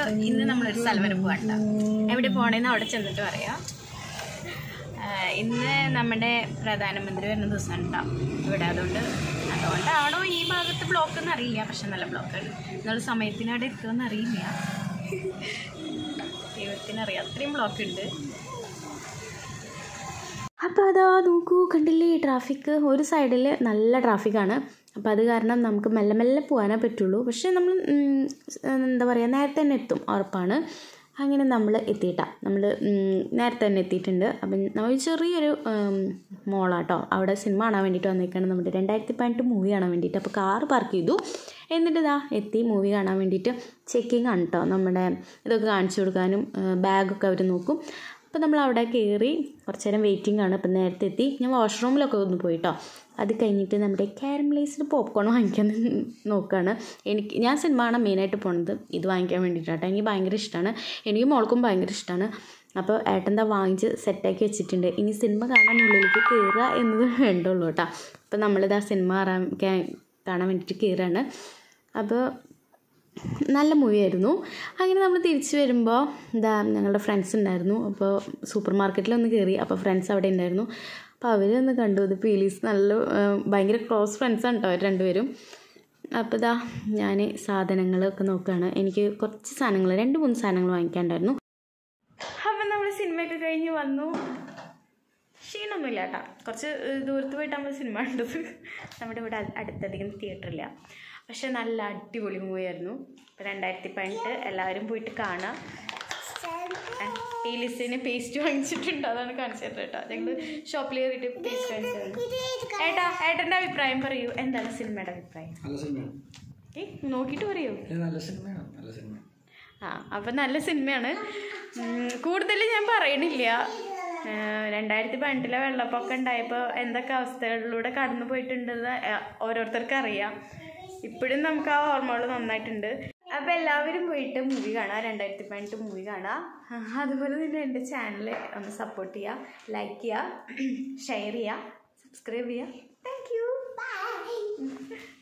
ഇന്ന് നമ്മളൊരു സ്ഥലം വരെ പോകണ്ട എവിടെ പോകണേന്ന് അവിടെ ചെന്നിട്ട് പറയാം ആ, ഇന്ന് നമ്മുടെ പ്രധാനമന്ത്രി വരുന്ന ദിവസം ഉണ്ടാവും ഇവിടെ അതുകൊണ്ട് അതുകൊണ്ടാണോ ഈ ഭാഗത്ത് ബ്ലോക്ക് എന്ന് അറിയില്ല പക്ഷെ നല്ല ബ്ലോക്കാണ് എന്നുള്ള സമയത്തിന് അവിടെ എത്തുമെന്ന് അറിയില്ല ദൈവത്തിനറിയാം അത്രയും ബ്ലോക്ക് ഉണ്ട് അപ്പോൾ അതാ നോക്കൂ കണ്ടില്ലേ ട്രാഫിക് ഒരു സൈഡിൽ നല്ല ട്രാഫിക്കാണ് അപ്പോൾ അത് കാരണം നമുക്ക് മെല്ലെ മെല്ലെ പോകാനേ പറ്റുള്ളൂ പക്ഷേ നമ്മൾ ഉം, എന്താ പറയുക നേരത്തെ തന്നെ എത്തും ഉറപ്പാണ് അങ്ങനെ നമ്മൾ എത്തിയിട്ടാ നമ്മൾ നേരത്തെ തന്നെ എത്തിയിട്ടുണ്ട് അപ്പം നമ്മൾ ചെറിയൊരു മോളാട്ടോ അവിടെ സിനിമ കാണാൻ വേണ്ടിയിട്ട് വന്നേക്കാണ് നമ്മുടെ രണ്ടായിരത്തി പതിനെട്ട് മൂവി കാണാൻ വേണ്ടിയിട്ട് അപ്പോൾ കാറ് പാർക്ക് ചെയ്തു എന്നിട്ട് ഇതാ എത്തി മൂവി കാണാൻ വേണ്ടിയിട്ട് ചെക്കിങ് ആണ് കേട്ടോ നമ്മുടെ ഇതൊക്കെ കാണിച്ചു കൊടുക്കാനും ബാഗൊക്കെ അവർ നോക്കും അപ്പോൾ നമ്മൾ അവിടെ കയറി കുറച്ച് നേരം വെയിറ്റിംഗ് ആണ് അപ്പം നേരത്തെ എത്തി ഞാൻ വാഷ്റൂമിലൊക്കെ ഒന്ന് പോയിട്ടോ അത് കഴിഞ്ഞിട്ട് നമ്മുടെ കാരമലൈസ്ഡ് പോപ്കോൺ വാങ്ങിക്കാൻ നോക്കുകയാണ് എനിക്ക് ഞാൻ സിനിമ കാണാൻ മെയിനായിട്ട് പോണത് ഇത് വാങ്ങിക്കാൻ വേണ്ടിയിട്ടാട്ടോ എനിക്ക് ഭയങ്കര ഇഷ്ടമാണ് എനിക്ക് മോൾക്കും ഭയങ്കര ഇഷ്ടമാണ് അപ്പോൾ ഏട്ടൻ്റെ വാങ്ങിച്ച് സെറ്റാക്കി വെച്ചിട്ടുണ്ട് ഇനി സിനിമ കാണാൻ ഉള്ളിലേക്ക് കയറുക എന്നത് വേണ്ടുള്ളൂ കേട്ടോ അപ്പോൾ നമ്മളിത് ആ സിനിമ കാണാൻ കാണാൻ വേണ്ടിയിട്ട് കയറുകയാണ് അപ്പോൾ നല്ല മൂവിയായിരുന്നു അങ്ങനെ നമ്മൾ തിരിച്ച് വരുമ്പോൾ എന്താ ഞങ്ങളുടെ ഫ്രണ്ട്സ് ഉണ്ടായിരുന്നു അപ്പോൾ സൂപ്പർ മാർക്കറ്റിലൊന്ന് കയറി അപ്പോൾ ഫ്രണ്ട്സ് അവിടെ ഉണ്ടായിരുന്നു അപ്പോൾ അവരൊന്ന് കണ്ടു ഇത് പീലീസ് നല്ല ആ, ഭയങ്കര ക്ലോസ് ഫ്രണ്ട്സാണ് കേട്ടോ അവർ രണ്ടുപേരും അപ്പോൾ ഇതാ ഞാൻ സാധനങ്ങളൊക്കെ നോക്കുകയാണ് എനിക്ക് കുറച്ച് സാധനങ്ങൾ രണ്ട് മൂന്ന് സാധനങ്ങൾ വാങ്ങിക്കാണ്ടായിരുന്നു അപ്പം നമ്മൾ സിനിമയൊക്കെ കഴിഞ്ഞ് വന്നു ക്ഷീണമൊന്നുമില്ല കേട്ടോ കുറച്ച് ഏഹ്, ദൂരത്ത് പോയിട്ട് നമ്മൾ സിനിമ കണ്ടത് നമ്മുടെ ഇവിടെ അ- അടുത്തധികം തിയേറ്ററില്ല പക്ഷെ നല്ല അടിപൊളി മൂവിയായിരുന്നു ഇപ്പം രണ്ടായിരത്തി പതിനെട്ട് എല്ലാവരും പോയിട്ട് കാണാം ഈ ലിസ്റ്റിന് പേസ്റ്റ് വാങ്ങിച്ചിട്ടുണ്ട് അതാണ് കാണിച്ചത് കേട്ടോ ഞങ്ങൾ ഷോപ്പിൽ കയറിയിട്ട് പേസ്റ്റ് വാങ്ങിച്ചത് ഏട്ടാ ഏട്ടൻ്റെ അഭിപ്രായം പറയൂ എന്താണ് സിനിമയുടെ അഭിപ്രായം നല്ല സിനിമയാണ് ഏ നോക്കിയിട്ട് പറയൂ ഇത് നല്ല സിനിമയാണ് നല്ല സിനിമ ആ അപ്പം നല്ല സിനിമയാണ് കൂടുതൽ ഞാൻ പറയണില്ല ആ, രണ്ടായിരത്തി പതിനെട്ടിലെ വെള്ളപ്പൊക്കം ഉണ്ടായപ്പോൾ എന്തൊക്കെ അവസ്ഥകളിലൂടെ കടന്നു പോയിട്ടുണ്ടെന്ന് ആ, ഓരോരുത്തർക്കും അറിയാം ഇപ്പോഴും നമുക്ക് ആ ഓർമ്മകൾ നന്നായിട്ടുണ്ട് അപ്പോൾ എല്ലാവരും പോയിട്ട് മൂവി കാണാം രണ്ടായിരത്തി പതിനെട്ട് മൂവി കാണാം ആ, അതുപോലെ തന്നെ എൻ്റെ ചാനൽ ഒന്ന് സപ്പോർട്ട് ചെയ്യുക ലൈക്ക് ചെയ്യുക ഷെയർ ചെയ്യുക സബ്സ്ക്രൈബ് ചെയ്യുക താങ്ക് യു